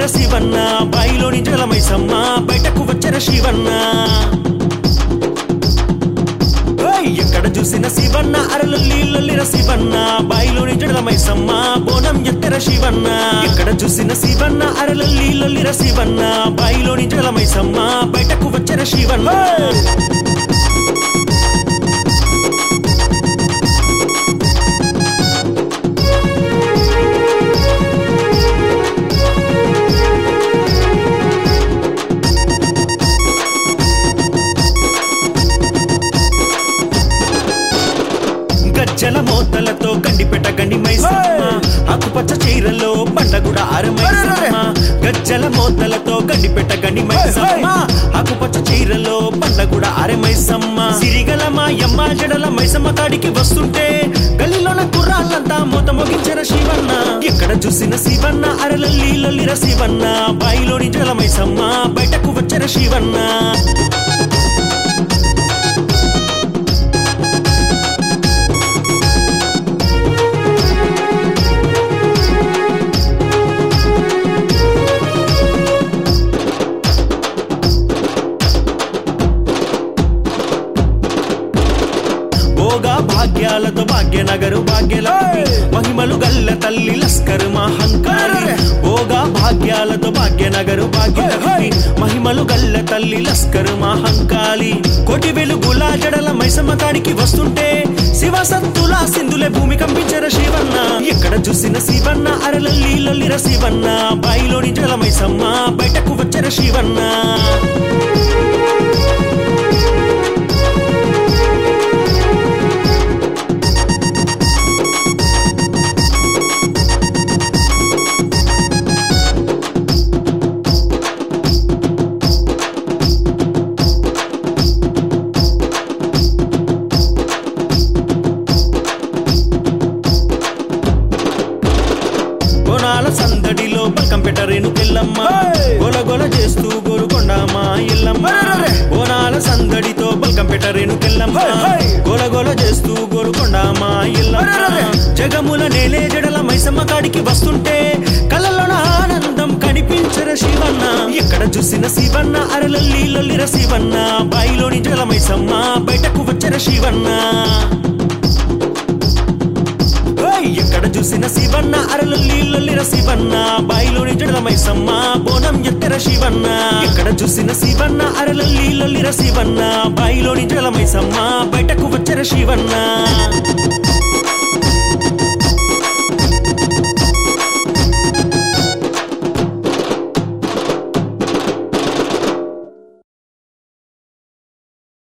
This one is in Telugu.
లొల్లిర శివన్న బాయిలోని జలమైసమ్మ బయటకు వచ్చర శివన్న ఓయ్! ఎక్కడ చూసిన శివన్న అరలొల్లి లొల్లిర శివన్న బాయిలోని జడలమైసమ్మ బోనం ఎత్తర శివన్న ఎక్కడ చూసిన శివన్న అరలొల్లి లొల్లిర శివన్న బాయిలోని జడలమైసమ్మ బయటకు వచ్చర శివన్న గజ్జల మోతలతో గండిపెట్ట గండి మైసమ్మ ఆకుపచ్చ చీరలో బండగుడ అరమైసమ్మ గజ్జల మోతలతో గండిపెట్ట గండి మైసమ్మ ఆకుపచ్చ చీరలో బండగుడ అరమైసమ్మ సిరిగల మా యమ్మ జడల మైసమ్మ కాడికి వస్తుంటే గల్లీలోన కుర్రాళ్ళంతా మూత మొగించర శివన్న ఎక్కడ చూసిన శివన్న అరలల్లి లొల్లిర శివన్న బాయిలోని జలమైసమ్మ బయటకు వచ్చర శివన్న భోగా భాగ్యాలతో భాగ్యనగరు భాగ్యల మహిమలు గల్ల తల్లి లస్కరు మహంకారి భోగా భాగ్యాలతో భాగ్యనగరు భాగ్యల మహిమలు గల్ల తల్లి లస్కరు మహంకాళి కోటి వెలుగుల జడల మైసమ్మ కాడికి వస్తుంటే శివ సత్తుల సింధులే భూమి కంపించర శివన్న ఎక్కడ చూసిన శివన్న అరలల్లి లొల్లిర శివన్న బాయిలోని జల మైసమ్మ బయటకు వచ్చర శివన్న బోనాల సందడిలో బల్కంపేట రేణు పిల్లమ్మ గోల గోల చేస్తూ గోరుకొండమ్మ ఇల్లమ్మ బోనాల సందడితో బల్కంపేట రేణు పిల్లమ్మ గోల గోల చేస్తూ గోరుకొండమ్మ ఇల్లమ్మ జగముల నేలే జడల మైసమ్మ కాడికి వస్తుంటే కళ్ళలోన ఆనందం కనిపించర శివన్న ఎక్కడ చూసిన శివన్న అరలల్లి లొల్లిర శివన్న బాయిలోని జల మైసమ్మ బయటకు వచ్చర శివన్న ఓయ్! ఎక్కడ చూసిన శివన్న అరలల్లి లొల్లిర శివన్న బాయిలోని జడలమైసమ్మ బోనం ఎత్తర శివన్న ఎక్కడ చూసిన శివన్న అరలల్లి లొల్లిర శివన్న బాయిలోని జడలమైసమ్మ బయటకు వచ్చర శివన్న